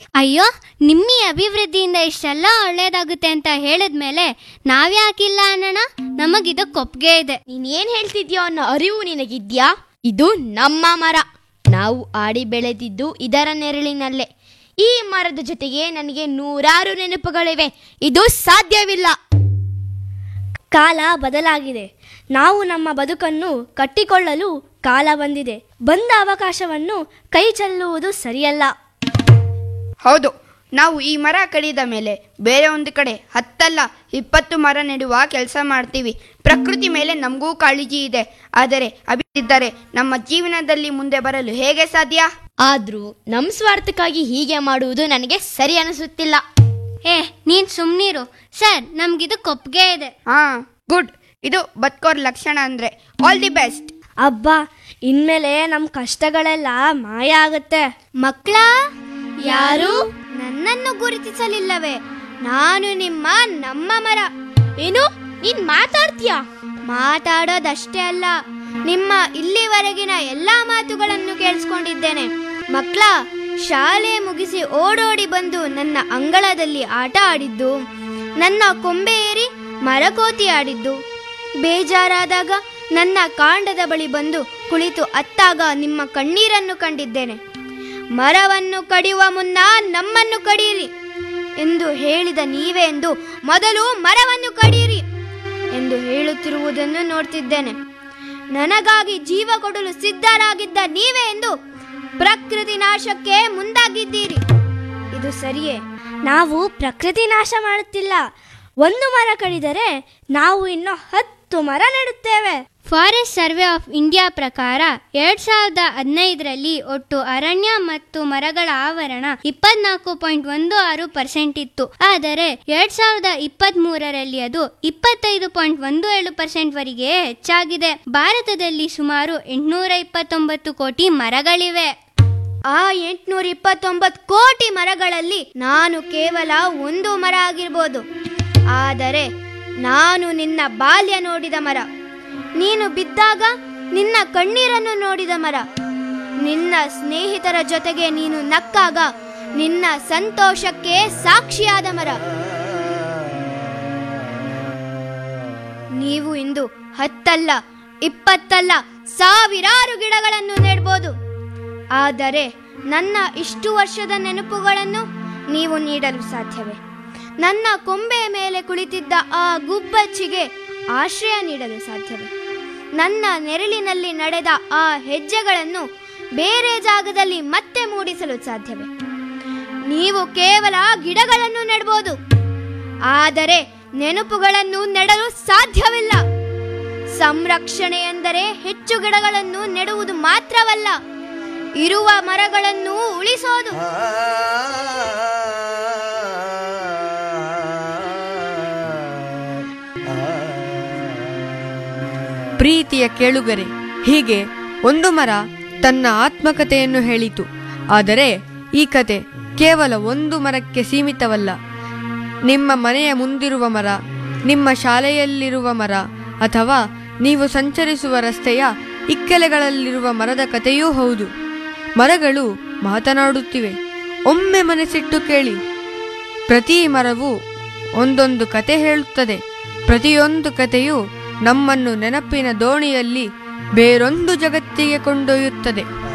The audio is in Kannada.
ಅಯ್ಯೋ ನಿಮ್ಮ ಈ ಅಭಿವೃದ್ಧಿಯಿಂದ ಇಷ್ಟೆಲ್ಲ ಒಳ್ಳೇದಾಗುತ್ತೆ ಅಂತ ಹೇಳಿದ್ಮೇಲೆ ನಾವ್ಯಾಕಿಲ್ಲ ಅನ್ನೋಣ ನಮಗಿದಕ್ಕೆ ಒಪ್ಗೆ ಇದೆ ನೀನ್ ಏನ್ ಹೇಳ್ತಿದ್ಯೋ ಅನ್ನೋ ಅರಿವು ನಿನಗಿದ್ಯಾ ಇದು ನಮ್ಮ ಮರ ನಾವು ಆಡಿ ಬೆಳೆದಿದ್ದು ಇದರ ನೆರಳಿನಲ್ಲೇ ಈ ಮರದ ಜೊತೆಗೆ ನನಗೆ ನೂರಾರು ನೆನಪುಗಳಿವೆ ಇದು ಸಾಧ್ಯವಿಲ್ಲ ಕಾಲ ಬದಲಾಗಿದೆ ನಾವು ನಮ್ಮ ಬದುಕನ್ನು ಕಟ್ಟಿಕೊಳ್ಳಲು ಕಾಲ ಬಂದಿದೆ ಬಂದ ಅವಕಾಶವನ್ನು ಕೈ ಚೆಲ್ಲುವುದು ಸರಿಯಲ್ಲ ಹೌದು ನಾವು ಈ ಮರ ಕಡಿದ ಮೇಲೆ ಬೇರೆ ಒಂದು ಕಡೆ ಹತ್ತಲ್ಲ ಇಪ್ಪತ್ತು ಮರ ನೆಡುವ ಕೆಲಸ ಮಾಡ್ತೀವಿ ಪ್ರಕೃತಿ ಮೇಲೆ ನಮಗೂ ಕಾಳಜಿ ಇದೆ ಆದರೆ ಅಭಿವೃದ್ಧಿದ್ದರೆ ನಮ್ಮ ಜೀವನದಲ್ಲಿ ಮುಂದೆ ಬರಲು ಹೇಗೆ ಸಾಧ್ಯ ಆದ್ರೂ ನಮ್ ಸ್ವಾರ್ಥಕ್ಕಾಗಿ ಹೀಗೆ ಮಾಡುವುದು ನನಗೆ ಸರಿ ಅನಿಸುತ್ತಿಲ್ಲ ಏ ನೀನ್ ಸುಮ್ನಿರು ಸರ್ ನಮ್ಗಿದಕ್ಕೆ ಒಪ್ಗೆ ಇದೆ ಹಾ ಗುಡ್ ಇದು ಬದುಕೋರ್ ಲಕ್ಷಣ ಅಂದ್ರೆ ಆಲ್ ದಿ ಬೆಸ್ಟ್ ಅಬ್ಬಾ ಇನ್ಮೇಲೆ ನಮ್ಮ ಕಷ್ಟಗಳೆಲ್ಲ ಮಾಯ ಆಗುತ್ತೆ ಮಕ್ಕಳ ಯಾರು ನನ್ನನ್ನು ಗುರುತಿಸಲಿಲ್ಲವೇ ನಾನು ನಿಮ್ಮ ನಮ್ಮ ಮರ ಏನು ನೀನ್ ಮಾತಾಡ್ತೀಯಾ ಮಾತಾಡೋದಷ್ಟೇ ಅಲ್ಲ ನಿಮ್ಮ ಇಲ್ಲಿವರೆಗಿನ ಎಲ್ಲಾ ಮಾತುಗಳನ್ನು ಕೇಳಿಸ್ಕೊಂಡಿದ್ದೇನೆ ಮಕ್ಕಳ ಶಾಲೆ ಮುಗಿಸಿ ಓಡೋಡಿ ಬಂದು ನನ್ನ ಅಂಗಳದಲ್ಲಿ ಆಟ ಆಡಿದ್ದು ನನ್ನ ಕೊಂಬೆ ಏರಿ ಮರಕೋತಿ ಆಡಿದ್ದು ಬೇಜಾರಾದಾಗ ನನ್ನ ಕಾಂಡದ ಬಳಿ ಬಂದು ಕುಳಿತು ಅತ್ತಾಗ ನಿಮ್ಮ ಕಣ್ಣೀರನ್ನು ಕಂಡಿದ್ದೇನೆ ಮರವನ್ನು ಕಡಿಯುವ ಮುನ್ನ ನಮ್ಮನ್ನು ಕಡಿಯಿರಿ ಎಂದು ಹೇಳಿದ ನೀವೇ ಎಂದು ಮೊದಲು ಮರವನ್ನು ಕಡಿಯಿರಿ ಎಂದು ಹೇಳುತ್ತಿರುವುದನ್ನು ನೋಡ್ತಿದ್ದೇನೆ ನನಗಾಗಿ ಜೀವ ಕೊಡಲು ಸಿದ್ಧರಾಗಿದ್ದ ನೀವೇ ಎಂದು ಪ್ರಕೃತಿ ನಾಶಕ್ಕೆ ಮುಂದಾಗಿದ್ದೀರಿ ಇದು ಸರಿಯೇ ನಾವು ಪ್ರಕೃತಿ ನಾಶ ಮಾಡುತ್ತಿಲ್ಲ ಒಂದು ಮರ ಕಡಿದರೆ ನಾವು ಇನ್ನು ಹತ್ತು ಮರ ನೆಡುತ್ತೇವೆ ಫಾರೆಸ್ಟ್ ಸರ್ವೆ ಆಫ್ ಇಂಡಿಯಾ ಪ್ರಕಾರ ಎರಡ್ ಸಾವಿರದ ಹದಿನೈದರಲ್ಲಿ ಒಟ್ಟು ಅರಣ್ಯ ಮತ್ತು ಮರಗಳ ಆವರಣ ಇಪ್ಪತ್ನಾಲ್ಕು ಪಾಯಿಂಟ್ ಒಂದು ಆರು ಪರ್ಸೆಂಟ್ ಇತ್ತು ಆದರೆ ಎರಡ್ ಸಾವಿರದ ಇಪ್ಪತ್ತ್ ಮೂರರಲ್ಲಿ ಅದು ಇಪ್ಪತ್ತೈದು ಪಾಯಿಂಟ್ ಒಂದು ಏಳು ಪರ್ಸೆಂಟ್ ವರೆಗೆ ಹೆಚ್ಚಾಗಿದೆ ಭಾರತದಲ್ಲಿ ಸುಮಾರು ಎಂಟುನೂರ ಇಪ್ಪತ್ತೊಂಬತ್ತು ಕೋಟಿ ಮರಗಳಿವೆ ಆ ಎಂಟುನೂರ ಇಪ್ಪತ್ತೊಂಬತ್ತು ಕೋಟಿ ಮರಗಳಲ್ಲಿ ನಾನು ಕೇವಲ ಒಂದು ಮರ ಆಗಿರ್ಬೋದು ಆದರೆ ನಾನು ನಿನ್ನ ಬಾಲ್ಯ ನೋಡಿದ ಮರ ನೀನು ಬಿದ್ದಾಗ ನಿನ್ನ ಕಣ್ಣೀರನ್ನು ನೋಡಿದ ಮರ ನಿನ್ನ ಸ್ನೇಹಿತರ ಜೊತೆಗೆ ನೀನು ನಕ್ಕಾಗ ನಿನ್ನ ಸಂತೋಷಕ್ಕೆ ಸಾಕ್ಷಿಯಾದ ಮರ ನೀವು ಇಂದು ಹತ್ತಲ್ಲ ಇಪ್ಪತ್ತಲ್ಲ ಸಾವಿರಾರು ಗಿಡಗಳನ್ನು ನೆಡ್ಬೋದು ಆದರೆ ನನ್ನ ಇಷ್ಟು ವರ್ಷದ ನೆನಪುಗಳನ್ನು ನೀವು ನೀಡಲು ಸಾಧ್ಯವೇ ನನ್ನ ಕೊಂಬೆಯ ಮೇಲೆ ಕುಳಿತಿದ್ದ ಆ ಗುಬ್ಬಚ್ಚಿಗೆ ಆಶ್ರಯ ನೀಡಲು ಸಾಧ್ಯವೇ ನನ್ನ ನೆರಳಿನಲ್ಲಿ ನಡೆದ ಆ ಹೆಜ್ಜೆಗಳನ್ನು ಬೇರೆ ಜಾಗದಲ್ಲಿ ಮತ್ತೆ ಮೂಡಿಸಲು ಸಾಧ್ಯವೇ ನೀವು ಕೇವಲ ಗಿಡಗಳನ್ನು ನೆಡಬಹುದು ಆದರೆ ನೆನಪುಗಳನ್ನು ನೆಡಲು ಸಾಧ್ಯವಿಲ್ಲ ಸಂರಕ್ಷಣೆ ಎಂದರೆ ಹೆಚ್ಚು ಗಿಡಗಳನ್ನು ನೆಡುವುದು ಮಾತ್ರವಲ್ಲ ಇರುವ ಮರಗಳನ್ನು ಉಳಿಸೋದು ಪ್ರೀತಿಯ ಕೇಳುಗರೆ ಹೀಗೆ ಒಂದು ಮರ ತನ್ನ ಆತ್ಮಕಥೆಯನ್ನು ಹೇಳಿತು ಆದರೆ ಈ ಕತೆ ಕೇವಲ ಒಂದು ಮರಕ್ಕೆ ಸೀಮಿತವಲ್ಲ ನಿಮ್ಮ ಮನೆಯ ಮುಂದಿರುವ ಮರ ನಿಮ್ಮ ಶಾಲೆಯಲ್ಲಿರುವ ಮರ ಅಥವಾ ನೀವು ಸಂಚರಿಸುವ ರಸ್ತೆಯ ಇಕ್ಕೆಲೆಗಳಲ್ಲಿರುವ ಮರದ ಕಥೆಯೂ ಹೌದು ಮರಗಳು ಮಾತನಾಡುತ್ತಿವೆ ಒಮ್ಮೆ ಮನಸ್ಸಿಟ್ಟು ಕೇಳಿ ಪ್ರತಿ ಮರವು ಒಂದೊಂದು ಕತೆ ಹೇಳುತ್ತದೆ ಪ್ರತಿಯೊಂದು ಕಥೆಯು ನಮ್ಮನ್ನು ನೆನಪಿನ ದೋಣಿಯಲ್ಲಿ ಬೇರೊಂದು ಜಗತ್ತಿಗೆ ಕೊಂಡೊಯ್ಯುತ್ತದೆ